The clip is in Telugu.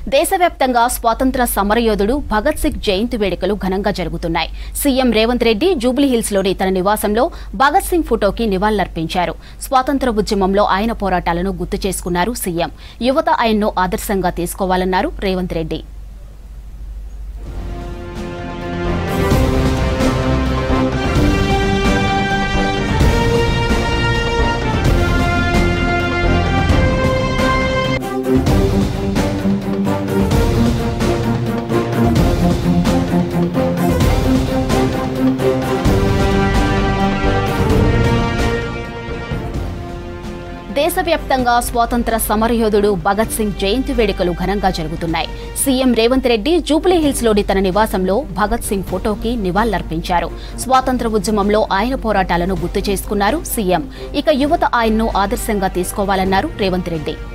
దేశవ్యాప్తంగా స్వాతంత్ర సమరయోధుడు భగత్ సింగ్ జయంతి వేడుకలు ఘనంగా జరుగుతున్నాయి సీఎం రేవంత్ రెడ్డి జూబ్లీహిల్స్లోని తన నివాసంలో భగత్ సింగ్ ఫోటోకి నివాళులర్పించారు స్వాతంత్ర ఉద్యమంలో ఆయన పోరాటాలను గుర్తు చేసుకున్నారు సీఎం యువత ఆయన్ను ఆదర్శంగా తీసుకోవాలన్నారు రేవంత్ రెడ్డి దేశవ్యాప్తంగా స్వాతంత్ర సమరయోధుడు భగత్ సింగ్ జయంతి వేడుకలు ఘనంగా జరుగుతున్నాయి సీఎం రేవంత్ రెడ్డి జూబ్లీహిల్స్లోని తన నివాసంలో భగత్ సింగ్ ఫోటోకి నివాళులర్పించారు స్వాతంత్ర ఉద్యమంలో ఆయన పోరాటాలను గుర్తు చేసుకున్నారు సీఎం ఇక యువత ఆయన్ను ఆదర్శంగా తీసుకోవాలన్నారు రేవంత్ రెడ్డి